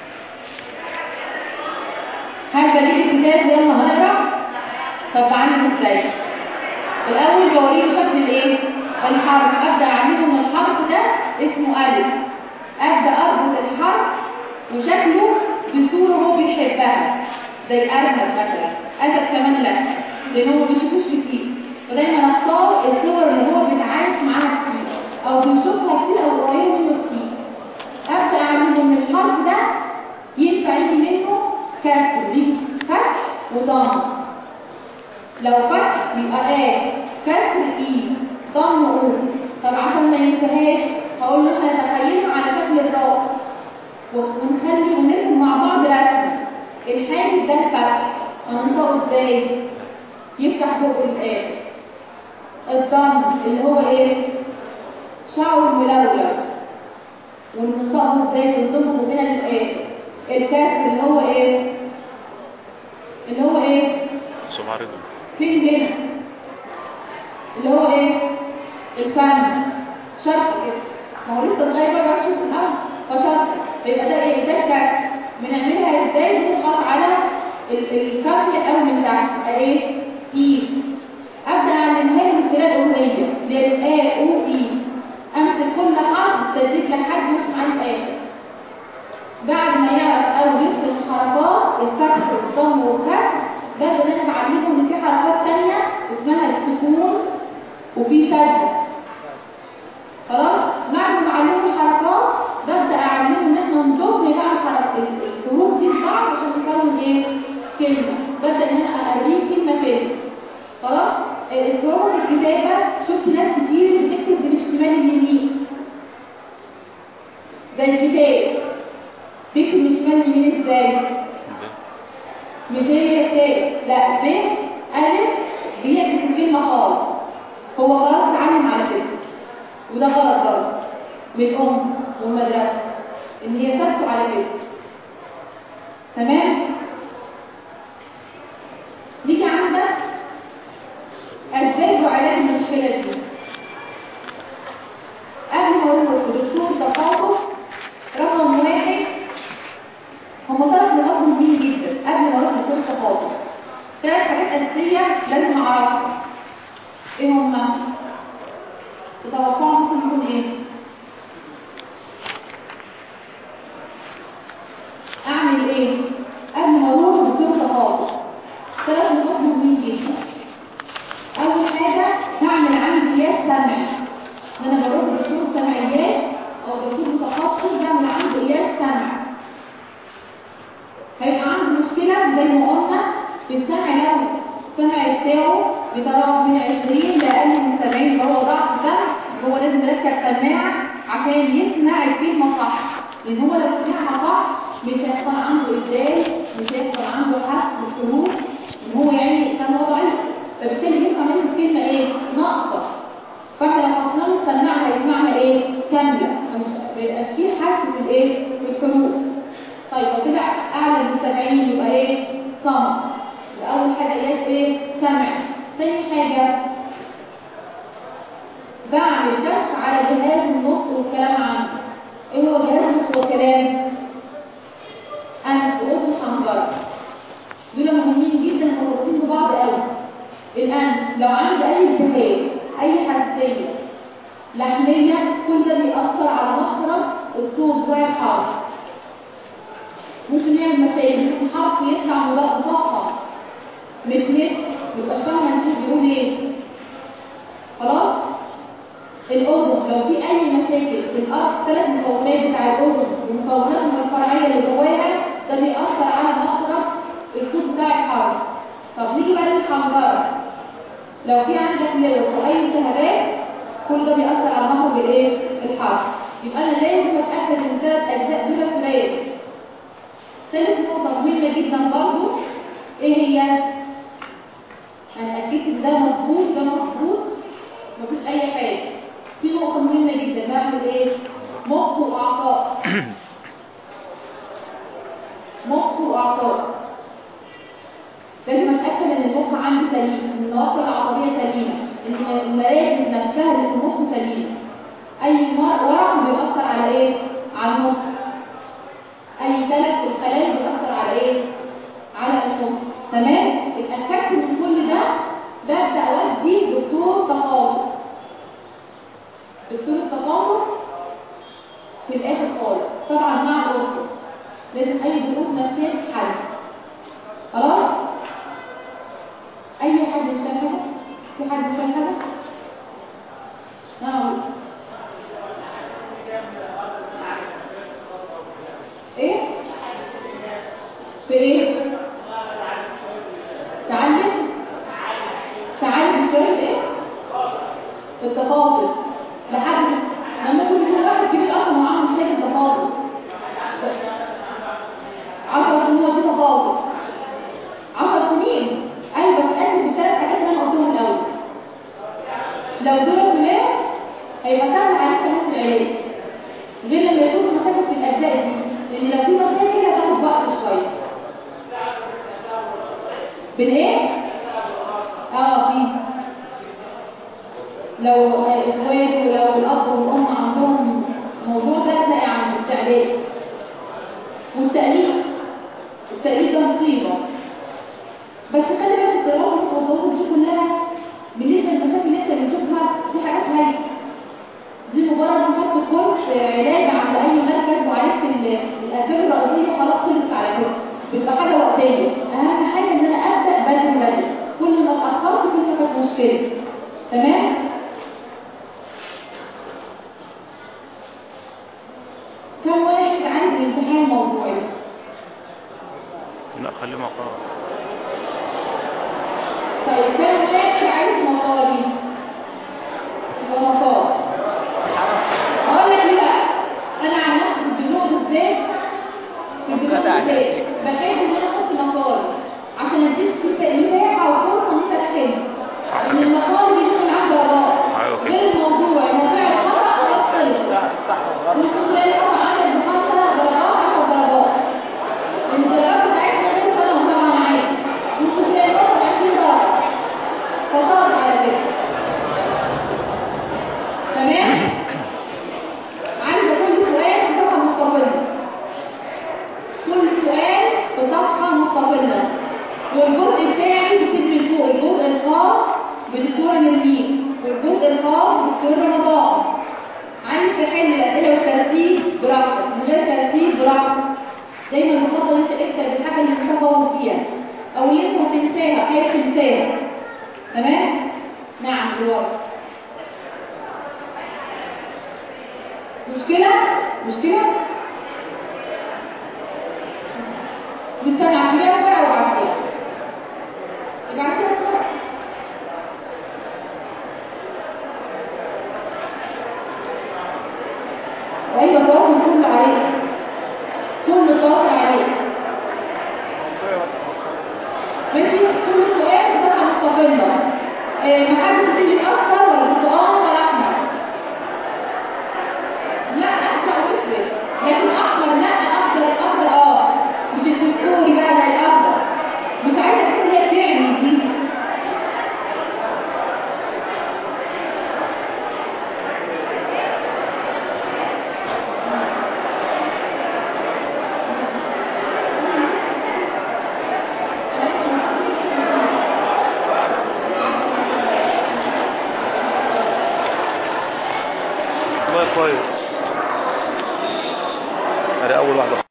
هل بجيب الكتاب يلا هنقرا طب بعلم ازاي الاول بوريه شكل الايه الحرف ابدا اعلمه ان الحرف ده اسمه الف ابدا اربط الحرف وشكله بصوره هو بيحبها زي ارنب مثلا اسد كمان لا لان هو ما بيشوفوش كتير ودايما اختار الصور اللي هو بيتعايش معاها كتير او بيشوفها كتير او قريبه منه كتير ابدا اعلمه ان الحرف ده ينفع يجي منه كسر يجي فتح وضم لو فتح يبقى آ كسر إي ضم أو طب عشان ما ينتهاش هقول له احنا نتخيلها على شكل الراء ونخلي ونرسم مع بعض رسم الحاجز ده الفتح هننطقه ازاي؟ يفتح بق الآ الضم اللي هو ايه؟ شعر ملولو وننطقه ازاي؟ بنضمه هنا للآ الكسر اللي هو ايه؟ اللي هو ايه؟ سمع رجل فين هنا اللي هو ايه الفن شرط كده ما هو لسه صغير بقى بعد شوف الاول فشرط فيبقى ده ايه ده الكسر بنعملها ازاي بنضغط على ال- الكف او من تحت يبقى ايه اي ابدا اعلمها له من خلال اغنيه للاء او اي امسك كل حرف تديك لحد مش عارف ايه بعد ما يعرف او يفصل الحركات الفتح والضم والكسر بدأ ان انا بعلمه ان في حركات تانية اسمها السكون وفي شدة خلاص بعد ما اعلمه الحركات ببدأ اعلمه ان احنا نضم بقى الحركات الحروف دي لبعض عشان نكون ايه كلمة ببدأ ان انا اقريه كلمة كلمة خلاص الصور الكتابة شفت ناس كتير بتكتب من الشمال لليمين زي الكتاب بيكتب من الشمال لليمين ازاي مش هي التاء لا ب ألف بيكتب الكلمة خالص هو خلاص اتعلم على كده وده غلط برضه من الأم والمدرسة إن هي ثابته على كده تمام نيجي عندك أسباب وعلاج المشكلة دي قبل ما أروح لدكتور تخاطب رقم واحد هم ثلاث نقاط مهمين جدا قبل ما اروح لكل تخاطب ثلاث حاجات اساسيه لازم اعرفها ايه اعمل ايه قبل ما اروح دكتور تفاوض ثلاث نقاط مهمين جدا اول حاجه هعمل عندي قياس سمعي ان انا بروح دكتور سمعيات او دكتور متخصص بعمل عنده قياس سمع هيبقى عنده مشكله زي ما قلنا في السمع لو السمع بتاعه بيتراوح من 20 لاقل من 70 اللي هو ضعف سمع هو لازم يركب سماعه عشان يسمع الكلمه صح لان هو لو سمعها صح مش هيحصل عنده ابدال مش هيحصل عنده حس بالحروف ان هو يعني سمعه ضعيف فبالتالي يفهم منه الكلمه ايه ناقصه فاحنا لو حطينا له السماعه هيسمعها ايه كامله ما يبقاش فيه حس في الايه في الحروف طيب لو كده اعلى من 70 يبقى ايه صمت يبقى اول حاجه قياس ايه سمع ثاني حاجه بعمل كشف على جهاز النطق والكلام عنه ايه هو جهاز النطق والكلام انف واذن حنجره دول مهمين جدا مرتبطين ببعض قوي الانف لو عندي اي التهاب اي حساسيه لحميه كل ده بيأثر على مخرج الصوت بتاع الحرف ممكن يعمل مشاكل ممكن حرف يطلع مضخم مثل يبقى فاهمه نشوف بيقول ايه خلاص الاذن لو في اي مشاكل في الارض ثلاث مكونات بتاع الاذن ومكوناتهم الفرعيه اللي جواها ده بيأثر على مخرج الصوت بتاع الحرف طب نيجي بقى للحنجره لو في عندك لوث واي التهابات كل ده بيأثر على مخرج الايه الحرف يبقى انا لازم اتاكد من الثلاث اجزاء دول كويس ثالث نقطه مهمه جدا برضو ايه هي انا اتاكدت ان ده مظبوط ده مظبوط مفيش اي حاجه في نقطه مهمه جدا بعمل ايه مخ واعصاب مخ واعصاب لازم اتاكد ان المخ عندي سليم ان النواقل العصبيه سليمه ان المراكز نفسها اللي في المخ سليمه اي ورم بيأثر على ايه على المخ اي تلف في الخلايا بيأثر على ايه على المخ تمام اتاكدت من كل ده ببدا اودي دكتور تفاوض دكتور التفاوض في الاخر خالص طبعا مع الاسره لازم اي ظروف نفسيه تتحل خلاص اي حد مش فاهم حاجه في حد مش فاهم حاجه اه ايه في ايه تعلم تعلم كلام ايه التفاضل لحد لما يكون كل واحد كبير اصلا معاه مشاكل تفاضل عشر سنين في تفاضل عشر سنين ايوه بتأكد من الثلاث حاجات اللي انا قلتهم الاول لو دول كلام هيبقى سهل عليك كمان العلاج غير لما يكون مشاكل في الاجزاء دي لان لو في مشاكل هتاخد وقت شويه بالايه اه في لو اخوات ولو الاب والام عندهم موضوع ده تلاقي عنده استعداد والتأليف التأليف ده مصيبة بس خلي بالك الدراسة والضغوط دي كلها بالنسبة للمشاكل اللي انت بتشوفها دي حاجات هايلة دي مجرد نحط كورس علاج عند اي مركز وعرفت الاسباب الرئيسيه خلاص خلصت على كده بتبقى حاجه وقتيه اهم حاجه ان انا ابدا بدري بدري كل ما اتاخرت كل ما كانت مشكله تمام كم واحد عايز الامتحان موضوعي لا خليه مقام طيب كم واحد عايز مقالي يبقى مقال اقول لك ليه بقى انا عن نفسي في الدروس بالذات في الدروس بالذات بحب ان انا احط مقال عشان اديك مساحه وفرصه ان انت تحل ان المقال بيكون عنده درجات أيوة كده. غير الموضوع الموضوع الخطا خلاص خلص صح والغلط ممكن تلاقي الخطا عندك بخمسه درجات 10 درجات لان الدرجات بتاعتنا غير سنه طبعا عادي ممكن تلاقي الخطا 20 درجه فصار على كده تمام عايزه كل سؤال في صفحه مستقله كل سؤال في صفحه مستقله والجزء بتاعي بكتب من فوق الجزء الخاص بدكتوره نرمين والجزء الخاص بدكتور رمضان عايز تحل الاسئله والترتيب براحتك من غير ترتيب براحتك دايما بفضل انت اكتب الحاجه اللي انت فاهم فيها او اللي انت هتنساها خايف تنساها تمام نعم بالورق مشكله مشكله بتسمع فيها بقى وبعدين ابعتها بسرعه ايوه التواصل كله عليك كل التواصل عليك ماشي كل سؤال بصفحه مستقله آه، محدش يسيب اصفر ولا برتقال ولا احمر لا احمر واسود لكن احمر لا اخضر اخضر اه مش الدستوري بقى زي الاخضر مش عايزه تكون هي بتعمل دي والله كويس ادي اول واحده